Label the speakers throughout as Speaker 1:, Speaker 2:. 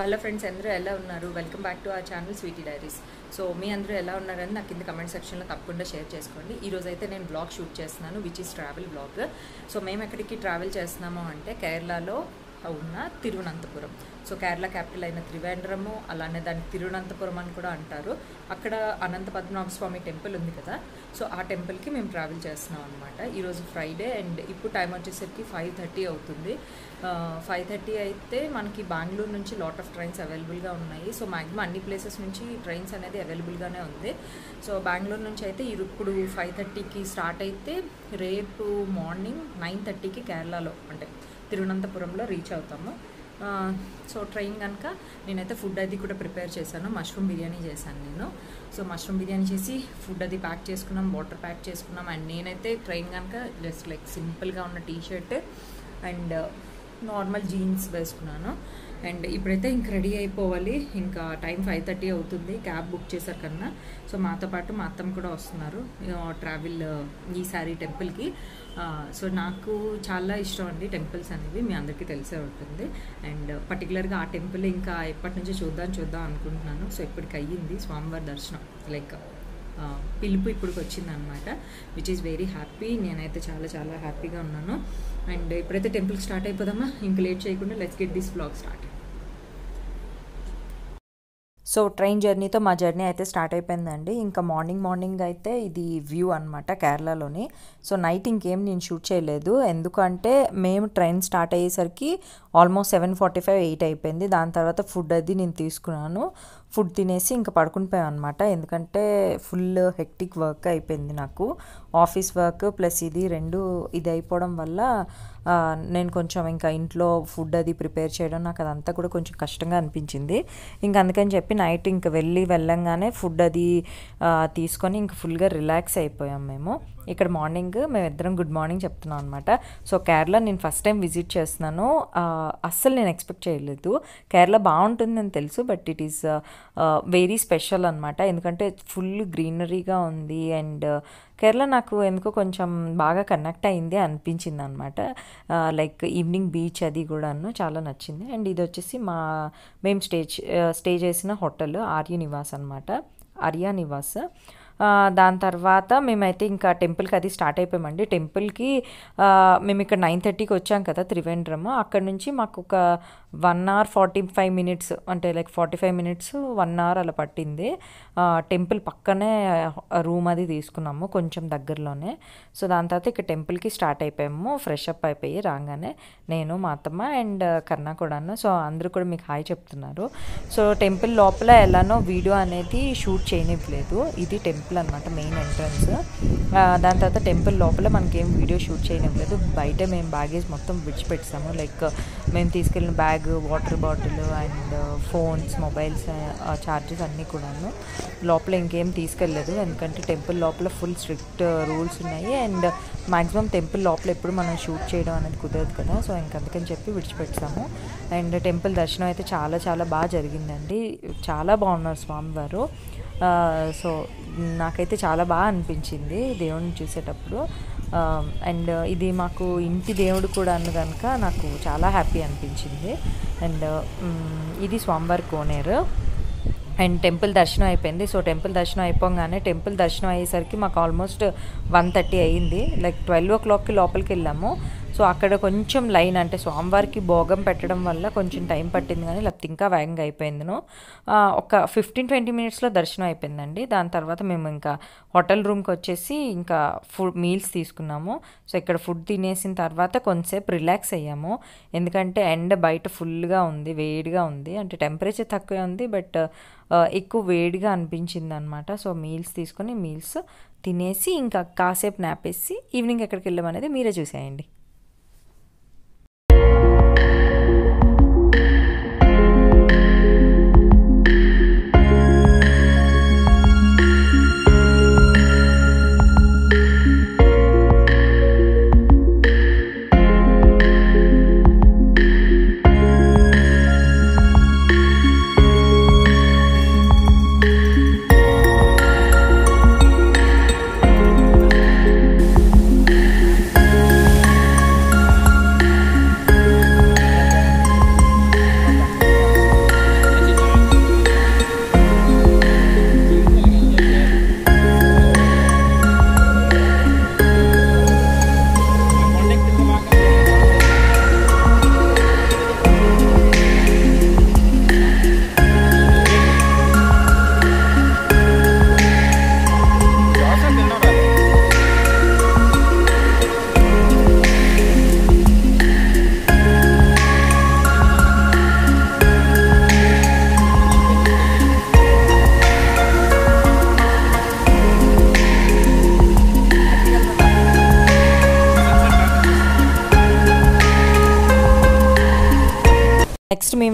Speaker 1: hello friends అందరూ ఎలా ఉన్నారు welcome back to our channel sweety diaries so మీ అందరూ ఎలా ఉన్నారని నాకు కింద కమెంట్ సెక్షన్లో తప్పకుండా షేర్ చేసుకోండి ఈ రోజు అయితే నేను బ్లాగ్ షూట్ చేస్తున్నాను which is travel blog so మేము ఎక్కడికి ట్రావెల్ చేస్తున్నాము అంటే కేరళలో ఉన్న తిరువనంతపురం సో కేరళ క్యాపిటల్ అయిన త్రివేంద్రము అలానే దాన్ని తిరువనంతపురం అని కూడా అంటారు అక్కడ అనంత పద్మనాభ స్వామి టెంపుల్ ఉంది కదా సో ఆ టెంపుల్కి మేము ట్రావెల్ చేస్తున్నాం అనమాట ఈరోజు ఫ్రైడే అండ్ ఇప్పుడు టైం వచ్చేసరికి ఫైవ్ థర్టీ అవుతుంది ఫైవ్ థర్టీ అయితే మనకి బెంగళూరు నుంచి లాట్ ఆఫ్ ట్రైన్స్ అవైలబుల్గా ఉన్నాయి సో మ్యాక్సిమం అన్ని ప్లేసెస్ నుంచి ట్రైన్స్ అనేది అవైలబుల్గానే ఉంది సో బెంగళూరు నుంచి అయితే ఇప్పుడు ఫైవ్ థర్టీకి స్టార్ట్ అయితే రేపు మార్నింగ్ నైన్ థర్టీకి కేరళలో అంటే తిరువనంతపురంలో రీచ్ అవుతాము ఆ, సో ట్రైన్ కనుక నేనైతే ఫుడ్ అది కూడా ప్రిపేర్ చేశాను మష్రూమ్ బిర్యానీ చేశాను నేను సో మష్రూమ్ బిర్యానీ చేసి ఫుడ్ అది ప్యాక్ చేసుకున్నాం వాటర్ ప్యాక్ చేసుకున్నాం అండ్ నేనైతే ట్రైన్ కనుక జస్ట్ లైక్ సింపుల్గా ఉన్న T shirt and normal jeans వేసుకున్నాను అండ్ ఇప్పుడైతే ఇంక రెడీ అయిపోవాలి ఇంకా టైం ఫైవ్ థర్టీ అవుతుంది క్యాబ్ బుక్ చేశారు కన్నా సో మాతో పాటు మా అత్తమ్మ కూడా వస్తున్నారు ట్రావెల్ ఈసారి టెంపుల్కి సో నాకు చాలా ఇష్టం అండి టెంపుల్స్ అనేవి మీ అందరికీ తెలిసే ఉంటుంది అండ్ పర్టికులర్గా ఆ టెంపుల్ ఇంకా ఎప్పటి నుంచో చూద్దాం చూద్దాం అనుకుంటున్నాను సో ఇప్పటికి అయ్యింది స్వామివారి దర్శనం లైక్ ఆ, పిలుపు ఇప్పటికి వచ్చింది అనమాట విచ్ ఈస్ వెరీ హ్యాపీ నేనైతే చాలా చాలా హ్యాపీగా ఉన్నాను అండ్ ఇప్పుడైతే టెంపుల్ స్టార్ట్ అయిపోదామా ఇంక లేట్ చేయకుండా let's get this blog start so train జర్నీతో మా జర్నీ అయితే స్టార్ట్ అయిపోయిందండి ఇంకా మార్నింగ్ మార్నింగ్ అయితే ఇది వ్యూ అనమాట కేరళలోని సో నైట్ ఇంకేం నేను షూట్ చేయలేదు ఎందుకంటే మేము ట్రైన్ స్టార్ట్ అయ్యేసరికి almost seven forty five eight అయిపోయింది దాని తర్వాత ఫుడ్ అది నేను తీసుకున్నాను ఫుడ్ తినేసి ఇంకా పడుకుని పోయాను అనమాట ఎందుకంటే ఫుల్ హెక్టిక్ వర్క్ అయిపోయింది నాకు ఆఫీస్ వర్క్ ప్లస్ ఇది రెండు ఇది అయిపోవడం వల్ల ఆ, నేను కొంచెం ఇంకా ఇంట్లో ఫుడ్ అది ప్రిపేర్ చేయడం నాకు అదంతా కూడా కొంచెం కష్టంగా అనిపించింది ఇంకా అందుకని చెప్పి నైట్ ఇంక వెళ్ళి వెళ్ళంగానే ఫుడ్ అది ఆ, తీసుకొని ఇంక ఫుల్గా రిలాక్స్ అయిపోయాం మేము ఇక్కడ మార్నింగ్ మేమిద్దరం గుడ్ మార్నింగ్ చెప్తున్నాం అనమాట సో కేరళ నేను ఫస్ట్ టైం విజిట్ చేస్తున్నాను ఆ, అస్సలు నేను ఎక్స్పెక్ట్ చేయలేదు కేరళ బాగుంటుందని తెలుసు but it is very special అనమాట ఎందుకంటే ఫుల్ గ్రీనరీగా ఉంది అండ్ కేరళ నాకు ఎందుకో కొంచెం బాగా కనెక్ట్ అయింది అనిపించింది అనమాట లైక్ ఈవినింగ్ బీచ్ అది కూడాను చాలా నచ్చింది అండ్ ఇది వచ్చేసి మా మేము స్టే స్టే చేసిన హోటల్ ఆర్య నివాస్ అనమాట ఆర్య నివాస్ ఆ, దాని తర్వాత మేమైతే ఇంకా టెంపుల్కి అది స్టార్ట్ అయిపోయామండి టెంపుల్కి ఆ, మేము ఇక్కడ నైన్ థర్టీకి వచ్చాం కదా త్రివేంద్రము అక్కడ నుంచి మాకు ఒక one hour forty five minutes అంటే like forty five minutes one hour అలా పట్టింది ఆ, టెంపుల్ పక్కనే రూమ్ అది తీసుకున్నాము కొంచెం దగ్గరలోనే సో దాని తర్వాత ఇక్కడ టెంపుల్కి స్టార్ట్ అయిపోయాము ఫ్రెష్ అప్ అయిపోయి రాగానే నేను మా అత్తమ్మ అండ్ కన్నా కూడాను సో అందరూ కూడా మీకు హాయ్ చెప్తున్నారు సో టెంపుల్ లోపల ఎలానో వీడియో అనేది షూట్ చేయనివ్వలేదు ఇది టెంపుల్ అనమాట మెయిన్ ఎంట్రన్స్ దాని తర్వాత టెంపుల్ లోపల మనకేం వీడియో షూట్ చేయనివ్వలేదు బయట మేము బ్యాగేజ్ మొత్తం విడిచిపెట్టాము లైక్ మేము తీసుకెళ్ళిన bag water bottle and phones mobiles charges అన్నీ కూడాను లోపల ఇంకేం తీసుకెళ్ళలేదు ఎందుకంటే టెంపుల్ లోపల ఫుల్ స్ట్రిక్ట్ రూల్స్ ఉన్నాయి అండ్ మాక్సిమం టెంపుల్ లోపల ఎప్పుడు మనం షూట్ చేయడం అనేది కుదరదు కదా సో ఇంక అందుకని చెప్పి విడిచిపెట్టాము అండ్ టెంపుల్ దర్శనం అయితే చాలా చాలా బాగా జరిగిందండి చాలా బాగున్నారు స్వామివారు ఆ, సో నాకైతే చాలా బాగా అనిపించింది దేవుడిని చూసేటప్పుడు ఆ, అండ్ ఇది మాకు ఇంటి దేవుడు కూడా అన్న కనుక నాకు చాలా హ్యాపీ అనిపించింది అండ్ మ్, ఇది స్వామివారి కోనేరు అండ్ టెంపుల్ దర్శనం అయిపోయింది సో టెంపుల్ దర్శనం అయిపోగానే టెంపుల్ దర్శనం అయ్యేసరికి మాకు ఆల్మోస్ట్ వన్ థర్టీ అయ్యింది లైక్ ట్వెల్వ్ ఓ క్లాక్కి లోపలికి వెళ్ళాము సో అక్కడ కొంచెం లైన్ అంటే స్వామివారికి భోగం పెట్టడం వల్ల కొంచెం టైం పట్టింది కానీ లేకపోతే ఇంకా వేగంగా అయిపోయిందిను ఆ, ఒక ఫిఫ్టీన్ ట్వంటీ మినిట్స్లో దర్శనం అయిపోయిందండి దాని తర్వాత మేము ఇంకా హోటల్ రూమ్కి వచ్చేసి ఇంకా ఫుడ్ మీల్స్ తీసుకున్నాము సో ఇక్కడ ఫుడ్ తినేసిన తర్వాత కొంతసేపు రిలాక్స్ అయ్యాము ఎందుకంటే ఎండ బయట ఫుల్గా ఉంది వేడిగా ఉంది అంటే టెంపరేచర్ తక్కువే ఉంది బట్ ఎక్కువ వేడిగా అనిపించింది అనమాట సో మీల్స్ తీసుకొని మీల్స్ తినేసి ఇంకా కాసేపు నాపేసి ఈవినింగ్ ఎక్కడికి వెళ్ళామనేది మీరే చూసేయండి
Speaker 2: Thank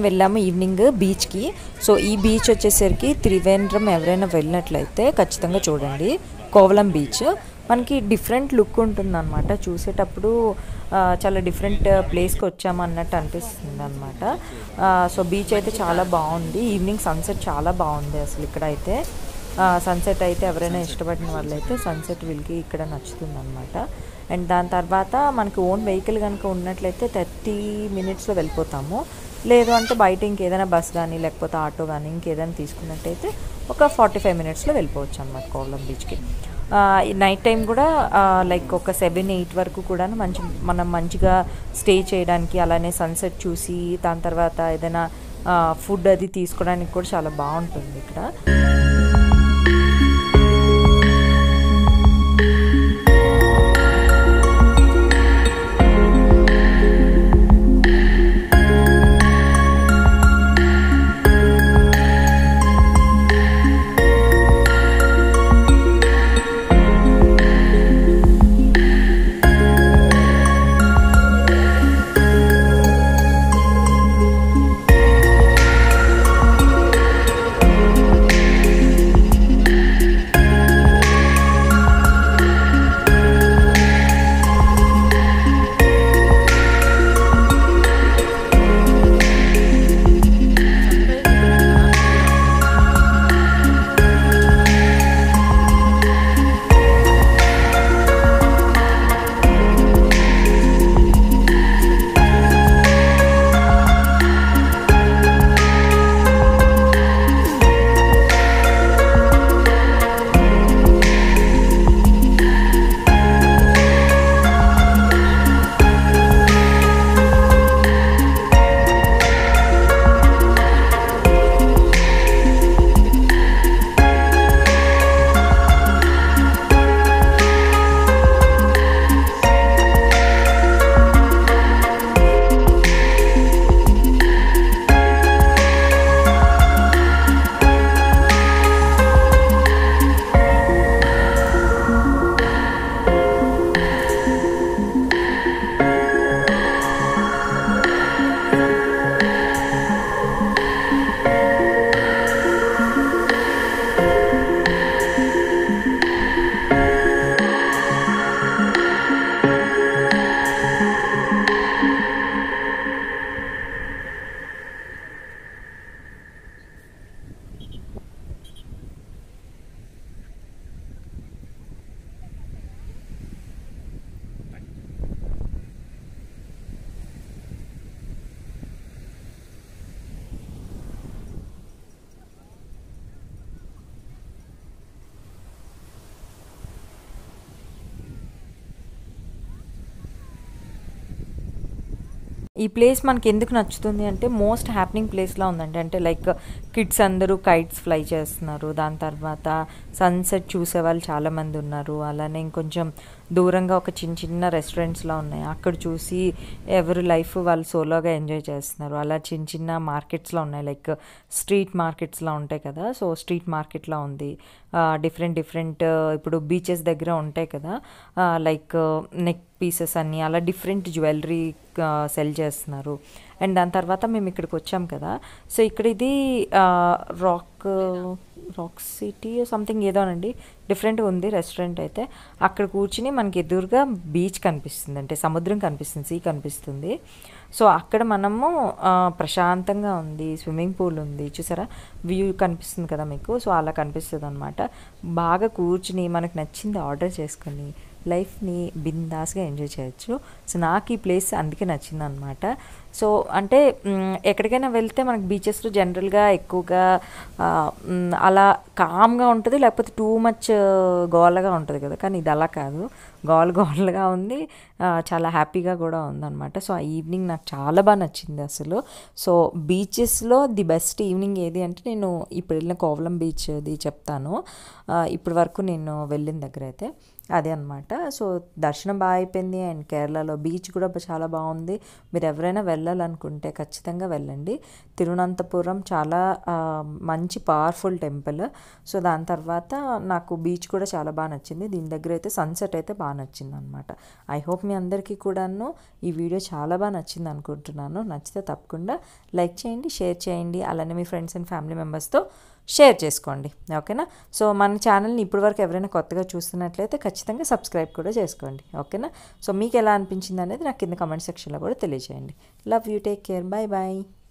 Speaker 1: వెళ్ళాము ఈవినింగ్ బీచ్కి సో ఈ బీచ్ వచ్చేసరికి త్రివేంద్రం ఎవరైనా వెళ్ళినట్లయితే ఖచ్చితంగా చూడండి కోవలం బీచ్ మనకి డిఫరెంట్ లుక్ ఉంటుంది అనమాట చూసేటప్పుడు ఆ, చాలా డిఫరెంట్ ప్లేస్కి వచ్చాము అన్నట్టు అనిపిస్తుంది అనమాట సో బీచ్ అయితే చాలా బాగుంది ఈవినింగ్ సన్సెట్ చాలా బాగుంది అసలు ఇక్కడ అయితే సన్సెట్ అయితే ఎవరైనా ఇష్టపడిన వాళ్ళైతే సన్సెట్ వీళ్ళకి ఇక్కడ నచ్చుతుంది అనమాట అండ్ దాని తర్వాత మనకి ఓన్ వెహికల్ కనుక ఉన్నట్లయితే థర్టీ మినిట్స్లో వెళ్ళిపోతాము లేదు అంటే బయట ఇంకేదైనా బస్ కానీ లేకపోతే ఆటో కానీ ఇంకేదైనా తీసుకున్నట్టయితే ఒక ఫార్టీ ఫైవ్ మినిట్స్లో వెళ్ళిపోవచ్చు అనమాట కోవలం బీచ్కి నైట్ టైం కూడా లైక్ ఒక సెవెన్ ఎయిట్ వరకు కూడా మంచి మనం మంచిగా స్టే చేయడానికి అలానే సన్సెట్ చూసి దాని తర్వాత ఏదైనా ఫుడ్ అది తీసుకోవడానికి కూడా చాలా బాగుంటుంది ఇక్కడ ఈ ప్లేస్ మనకి ఎందుకు నచ్చుతుంది అంటే మోస్ట్ హ్యాపెనింగ్ ప్లేస్లా ఉందండి అంటే లైక్ కిడ్స్ అందరూ కైట్స్ ఫ్లై చేస్తున్నారు దాని తర్వాత సన్సెట్ చూసే వాళ్ళు చాలామంది ఉన్నారు అలానే ఇంకొంచెం దూరంగా ఒక చిన్న చిన్న రెస్టారెంట్స్లా ఉన్నాయి అక్కడ చూసి ఎవరు లైఫ్ వాళ్ళు సోలోగా ఎంజాయ్ చేస్తున్నారు అలా చిన్న చిన్న మార్కెట్స్లో ఉన్నాయి లైక్ స్ట్రీట్ మార్కెట్స్లా ఉంటాయి కదా సో స్ట్రీట్ మార్కెట్లా ఉంది డిఫరెంట్ డిఫరెంట్ ఇప్పుడు బీచెస్ దగ్గర ఉంటాయి కదా లైక్ నెక్ పీసెస్ అన్ని అలా డిఫరెంట్ జ్యువెలరీ సెల్ చేస్తున్నారు అండ్ దాని తర్వాత మేము ఇక్కడికి వచ్చాం కదా సో ఇక్కడ ఇది రాక్ రాక్ సిటీ సంథింగ్ ఏదోనండి డిఫరెంట్గా ఉంది రెస్టారెంట్ అయితే అక్కడ కూర్చుని మనకి ఎదురుగా బీచ్ కనిపిస్తుంది అంటే సముద్రం కనిపిస్తుంది సీ కనిపిస్తుంది సో అక్కడ మనము ఆ, ప్రశాంతంగా ఉంది స్విమ్మింగ్ పూల్ ఉంది చూసారా వ్యూ కనిపిస్తుంది కదా మీకు సో అలా కనిపిస్తుంది అనమాట బాగా కూర్చుని మనకు నచ్చింది ఆర్డర్ చేసుకొని లైఫ్ని బిందాస్గా ఎంజాయ్ చేయొచ్చు సో నాకు ఈ ప్లేస్ అందుకే నచ్చింది అనమాట సో అంటే మ్, ఎక్కడికైనా వెళ్తే మనకి బీచెస్లో జనరల్గా ఎక్కువగా ఆ, మ్, అలా కామ్గా ఉంటుంది లేకపోతే టూ మచ్ గోలగా ఉంటుంది కదా కానీ ఇది అలా కాదు గోల గోలగా ఉంది ఆ, చాలా హ్యాపీగా కూడా ఉందన్నమాట సో ఆ ఈవినింగ్ నాకు చాలా బాగా నచ్చింది అసలు సో బీచెస్లో ది బెస్ట్ ఈవినింగ్ ఏది అంటే నేను ఇప్పుడు వెళ్ళిన కోవలం బీచ్ది చెప్తాను ఆ, ఇప్పటి వరకు నేను వెళ్ళిన దగ్గర అయితే అదే అనమాట సో దర్శనం బాగా అయిపోయింది అండ్ కేరళలో బీచ్ కూడా బ- చాలా బాగుంది మీరు ఎవరైనా వెళ్ళాలనుకుంటే ఖచ్చితంగా వెళ్ళండి తిరువనంతపురం చాలా ఆ, మంచి పవర్ఫుల్ టెంపుల్ సో దాని తర్వాత నాకు బీచ్ కూడా చాలా బాగా నచ్చింది దీని దగ్గర అయితే సన్సెట్ అయితే బాగా నచ్చింది అనమాట ఐ హోప్ మీ అందరికీ కూడాను ఈ వీడియో చాలా బాగా నచ్చింది అనుకుంటున్నాను నచ్చితే తప్పకుండా లైక్ చేయండి షేర్ చేయండి అలానే మీ ఫ్రెండ్స్ అండ్ ఫ్యామిలీ మెంబర్స్తో షేర్ చేసుకోండి ఓకేనా సో మన ఛానల్ని ఇప్పటివరకు ఎవరైనా కొత్తగా చూస్తున్నట్లయితే ఖచ్చితంగా సబ్స్క్రైబ్ కూడా చేసుకోండి ఓకేనా సో మీకు ఎలా అనిపించింది అనేది నాకు కింద కమెంట్ సెక్షన్లో కూడా తెలియజేయండి love you take care bye bye